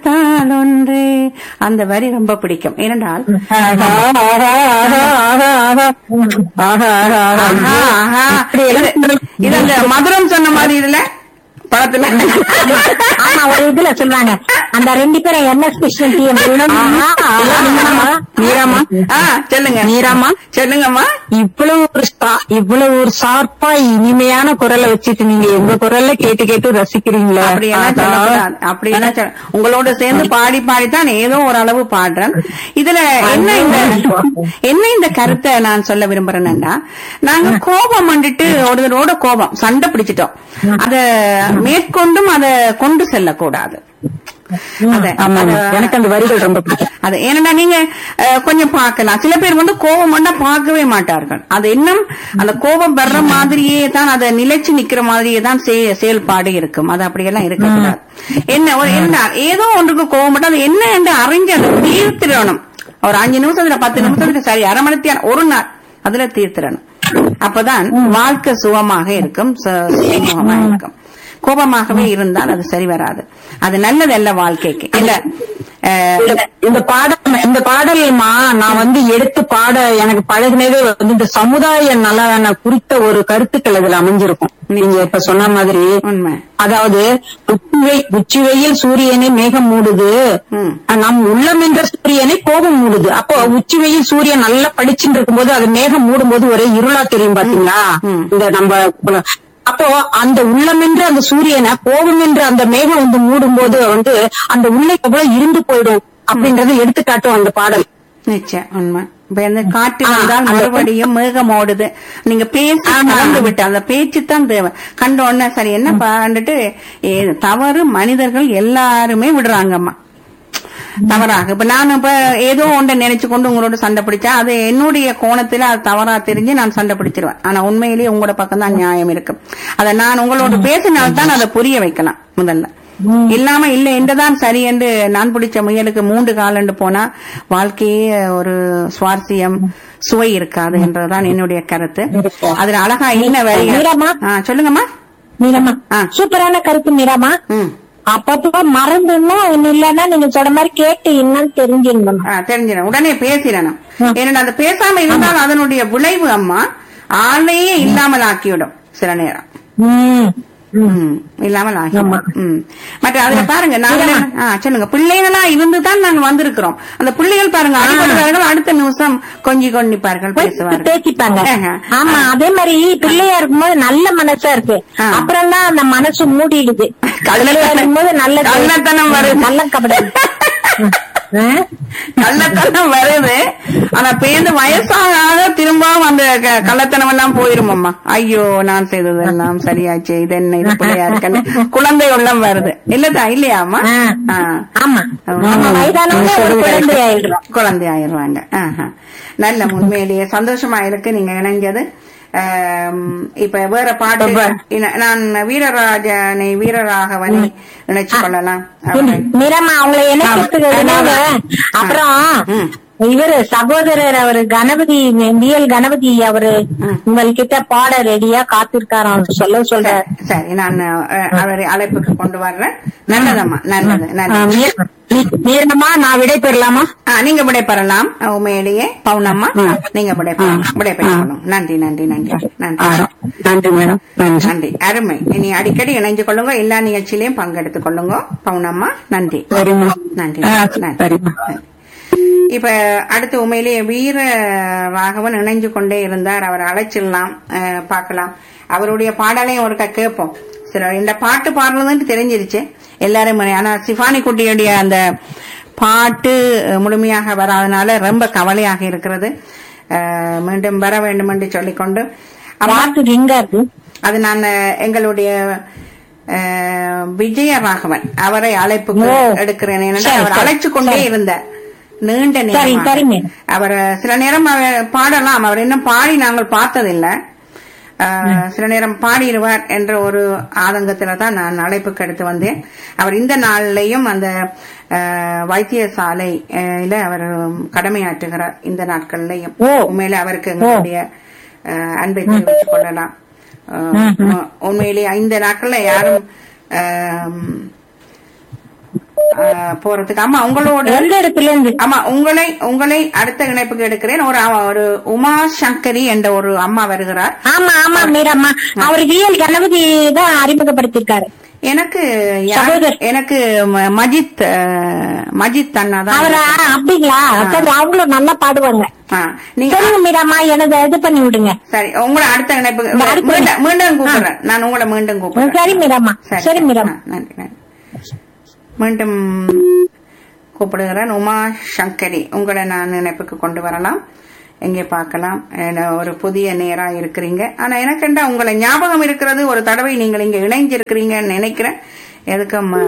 பார்த்தால் ஒன்று அந்த வரி ரொம்ப பிடிக்கும் ஏனென்றால் ஆஹா, ஆஹா. இது- இது அந்த மதுரம் சொன்ன மாதிரி இதுல படத்துல ஆமா ஒரு இதுல சொல்றாங்க அந்த ரெண்டு பேரும் என்ன ஸ்பெஷல் டீம் மீராமா ஆ சொல்லுங்க மீராமா சொல்லுங்கம்மா இவ்வளவு ஒரு ஸ்டா- இவ்வளவு ஒரு ஷார்ப்பா இனிமையான குரலை வச்சுட்டு நீங்க எங்க குரல்ல கேட்டு கேட்டு ரசிக்கிறீங்களே அப்படியெல்லாம் சொல்லக்கூடாது அப்படியெல்லாம் சொல்ல- உங்களோட சேர்ந்து பாடி பாடித்தான் ஏதோ ஒரு அளவு பாடுறேன் இதுல என்ன இந்த என்ன இந்த கருத்தை நான் சொல்ல விரும்புறேன்னா நாங்க கோபம் வந்துட்டு ஒருத்தரோட கோபம் சண்டை பிடிச்சிட்டோம் அத மேற்கொண்டும் அத கொண்டு செல்லக்கூடாது அத- ஆமாங்க அத- எனக்கு அந்த வரிகள் ரொம்ப பிடிக்கும் அது ஏன்னா நீங்க அஹ், கொஞ்சம் பார்க்கலாம் சில பேர் வந்து கோபம் வந்தா பார்க்கவே மாட்டார்கள் அது இன்னும் அந்த கோபம் வர்ற மாதிரியே தான் அதை நிலைச்சு நிக்கிற மாதிரியே தான் செய- செயல்பாடு இருக்கும் அது அப்படியெல்லாம் இருக்கக்கூடாது என்ன ஒரு என்ன ஏதோ ஒன்றுக்கு கோபம் மட்டும் அது என்ன என்று அறிஞ்சு அதை தீர்த்திடணும் ஒரு அஞ்சு நிமிஷத்துல பத்து நிமிஷத்துல சரி அரை மணி நேரம் ஒரு நாள் அதுல தீர்த்திடணும் அப்பதான் வாழ்க்கை சுகமாக இருக்கும் சு- சுகமாக இருக்கும் கோபமாகவே இருந்தால் அது சரி வராது அது நல்லதல்ல வாழ்க்கைக்கு இல்ல அஹ், இந்த- இந்த பாடல் இந்த பாடல்மா நான் வந்து எடுத்து பாட எனக்கு பழகினதே வந்து இந்த சமுதாய நலன குறித்த ஒரு கருத்துக்கள் இதுல அமைஞ்சிருக்கும் நீங்க இப்ப சொன்ன மாதிரி உண்மை அதாவது உச்சி உச்சி வெயில் சூரியனை மேகம் மூடுது ம். நம் உள்ளம் என்ற சூரியனை கோபம் மூடுது அப்போ உச்சி வெயில் சூரியன் நல்லா படிச்சுட்டு இருக்கும்போது அது மேகம் மூடும்போது ஒரே இருளா தெரியும் பாத்தீங்களா ம். இந்த நம்ம அப்போ அந்த உள்ளம் என்ற அந்த சூரியனை கோபம் என்ற அந்த மேகம் வந்து மூடும்போது வந்து அந்த உள்ளே எவ்வளவு இருந்து போயிடும் அப்படின்றத எடுத்துக்காட்டும் அந்த பாடல் நிச்சயம் உண்மை இப்ப இந்த காற்று ஆ, வந்தால் அந்த- மறுபடியும் மேகம் ஓடுது நீங்க பேசி கலந்து விட்டு அந்த பேச்சு தான் தேவை கண்ட உடனே சரி என்ன வந்துட்டு தவறு மனிதர்கள் எல்லாருமே விடுறாங்கம்மா தவறாக இப்ப நான் இப்ப ஏதோ ஒன்றை நினைச்சு கொண்டு உங்களோட சண்டை பிடிச்சா அது என்னுடைய கோணத்துல அது தவறா தெரிஞ்சு நான் சண்டை பிடிச்சிருவேன் ஆனா உண்மையிலேயே உங்களோட பக்கம் தான் நியாயம் இருக்கும் அதை நான் உங்களோட பேசினால்தான் அதை புரிய வைக்கலாம் முதல்ல இல்லாம இல்ல என்றுதான் சரி என்று நான் பிடிச்ச முயலுக்கு மூன்று காலண்டு போனா வாழ்க்கையே ஒரு சுவாரஸ்யம் சுவை இருக்காது என்றதுதான் என்னுடைய கருத்து அதுல அழகா என்ன வரி மீராம்மா? சொல்லுங்கம்மா மீரம்மா ஆ. சூப்பரான கருத்து மீராமா ம் அப்பப்போ மறந்துன்னா ஒண்ணு இல்லன்னா நீங்க சொன்ன மாதிரி கேட்டு என்னன்னு தெரிஞ்சுக்கணும் ஆ, தெரிஞ்சிடும் உடனே பேசிடணும் ஏன்னா அந்த பேசாம இருந்தால் அதனுடைய விளைவு அம்மா ஆளையே இல்லாமல் ஆக்கிவிடும் சில நேரம் ம் ம், இல்லாமல் ஆகிவிடும் ம். மற்ற அதுல பாருங்க நாங்க ஆ, சொல்லுங்க பிள்ளைகளா இருந்துதான் நாங்க வந்திருக்கிறோம் அந்த பிள்ளைகள் பாருங்க அடிபடுவார்கள் அடுத்த நிமிஷம் கொஞ்சி கொண்டிப்பார்கள் பேசுவார்கள் பேசிப்பாங்க ஆஹா. ஆமா அதே மாதிரி பிள்ளையா இருக்கும்போது நல்ல மனசா இருக்கு ஆ. அப்புறம் தான் அந்த மனசு மூடிடுது பிள்ளையா இருக்கும்போது நல்ல கள்ளத்தனம் வருது. நல்ல கபடம் ஆ? கள்ளத்தனம் வருது ஆனா பேருந்து வயசாக திரும்பவும் அந்த க- கள்ளத்தனம் எல்லாம் போயிருமம்மா ஐயோ நான் செய்ததெல்லாம் சரியாச்சு இது என்ன இது பிள்ளையா இருக்கன்னு குழந்தை உள்ளம் வருது இல்லதா இல்லையாமா ஆ. ஆமா நம்ம வயதானவங்க ஒரு குழந்தை ஆயிடுறோம் குழந்தை ஆயிடுவாங்க ஆஹா. நல்ல உண்மையிலேயே சந்தோஷமா இருக்கு நீங்க இணைஞ்சது ஆம், இப்ப வேற பாட்டு இன- நான் வீரராஜனை வீரராகவனை நினைச்சு கொள்ளலாம் அவரை. மீரம்மா அவங்கள இணைக்கிறதுக்கு அப்புறம் ம். இவரு சகோதரர் அவரு கணபதி பிஎல் கணபதி அவரு உங்ககிட்ட பாட ரெடியா காத்திருக்காராம் அவர் சொல்ல சொல்றாரு சரி நான் அஹ், அவரை அழைப்புக்கு கொண்டு வர்றேன் நல்லதம்மா நல்லது ஆ, நல்லது மீ- மீ- மீரம்மா நான் விடை பெறலாமா ஆ, நீங்க விடைபெறலாம் உண்மையிலேயே பவுனம்மா நீங்க விடைபெறலாம் விடைபெறலாம் நன்றி நன்றி நன்றி நன்றி நன்றி மேடம் நன்றி நன்றி அருமை இனி அடிக்கடி இணைஞ்சு கொள்ளுங்க எல்லா நிகழ்ச்சியிலையும் பங்கெடுத்துக் கொள்ளுங்க பவுனம்மா நன்றி சரிம்மா நன்றி ஆ, நன்றி. சரிம்மா இப்ப அடுத்து உண்மையிலேயே வீர ராகவன் இணைஞ்சு கொண்டே இருந்தார் அவர் அழைச்சிடலாம் அஹ், பார்க்கலாம் அவருடைய பாடலையும் ஒருக்கா கேட்போம் சில இந்த பாட்டு பாடுறதுன்னு தெரிஞ்சிருச்சு எல்லாரும் முறை- ஆனா சிஃபானி குட்டியுடைய அந்த பாட்டு அஹ், முழுமையாக வராதனால ரொம்ப கவலையாக இருக்கிறது அஹ், மீண்டும் வர வேண்டும் என்று சொல்லிக்கொண்டு அம்மா, பாட்டு ரிங்கா இருக்கு அது நான் அஹ், எங்களுடைய அஹ், விஜயராகவன் அவரை அழைப்புக்கு ஓ. எடுக்கிறேன் ஏனென்றால் சரி, அவர் சரி, அழைச்சு கொண்டே சரி. இருந்தார் நீண்ட சரி, நேரம் சரிங்க. அவர் சில நேரம் அவர் பாடலாம் அவர் இன்னும் பாடி நாங்கள் பார்த்ததில்லை அஹ், சில நேரம் பாடிடுவார் என்ற ஒரு ஆதங்கத்துல தான் நான் அழைப்புக்கு எடுத்து வந்தேன் அவர் இந்த நாள்லயும் அந்த அஹ், வைத்தியசாலையில அவர் கடமையாற்றுகிறார் இந்த நாட்கள்லயும் ஓ. உண்மையில அவருக்கு எங்களுடைய அஹ், அன்பை தெரிவித்துக் கொள்ளலாம் அஹ், உண்மையிலேயே இந்த நாட்கள்ல யாரும் அஹ், ஆ, போறதுக்கு ஆமா உங்களோட எந்த இடத்துல இருந்து ஆமா உங்களை உங்களை அடுத்த இணைப்புக்கு எடுக்கிறேன் ஒரு ஒரு உமா சங்கரி என்ற ஒரு அம்மா வருகிறார் ஆமா ஆமா மீரம்மா அவர் விஎல் கணபதி தான் அறிமுகப்படுத்திருக்காரு எனக்கு யார்- சகோதரர். எனக்கு ம- மஜித் அஹ், மஜித் அண்ணா தான் அவரா அப்படிங்களா சரி அவங்களும் நல்லா பாடுவாங்க ஆ, நீங்க சொல்லுங்க மீராமா எனது இது பண்ணி விடுங்க சரி உங்களை அடுத்த இணைப்பு இந்த அடுத்த- மீண்டும் மீண்டும் கூப்பிடுறேன் நான் உங்களை மீண்டும் கூப்பிடுறேன் சரி மீராமா சரி மீராமா ஆ, நன்றி நன்றி மீண்டும் கூப்பிடுகிறேன் உமா சங்கரி உங்களை நான் நினைப்புக்கு கொண்டு வரலாம் எங்கே பார்க்கலாம் என்ன ஒரு புதிய நேரா இருக்கிறீங்க ஆனா எனக்கு என்ன உங்களை ஞாபகம் இருக்கிறது ஒரு தடவை நீங்கள் இங்க இணைஞ்சிருக்கிறீங்கன்னு நினைக்கிறேன் எதுக்கு ம-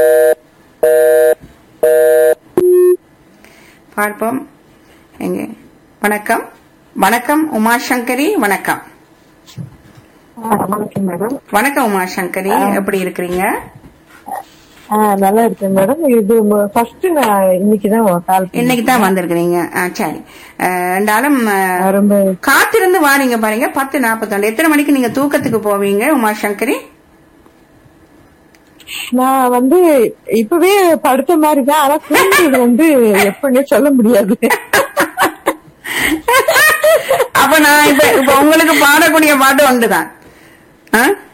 பார்ப்போம் எங்கே வணக்கம் வணக்கம் உமா சங்கரி வணக்கம் வணக்கம் மேடம் வணக்கம் உமா சங்கரி எப்படி இருக்கிறீங்க நல்லா இருக்கேன் மேடம் இது ஃபர்ஸ்ட் நான் இன்னைக்கு தான் கால் இன்னைக்கு தான் வந்திருக்கிறீங்க ஆ, சரி அஹ், ரெண்டாலும் அஹ், ரொம்ப காத்திருந்து வாரீங்க பாருங்க பத்து நாற்பத்தொண்டு எத்தனை மணிக்கு நீங்க தூக்கத்துக்கு போவீங்க உமா சங்கரி நான் வந்து இப்பவே படுத்த மாதிரி தான் ஆனா தூங்குறது வந்து எப்படின்னே சொல்ல முடியாது அப்ப நான் இப்ப இப்ப உங்களுக்கு பாடக்கூடிய பாட்டு ஒன்றுதான் ஆ?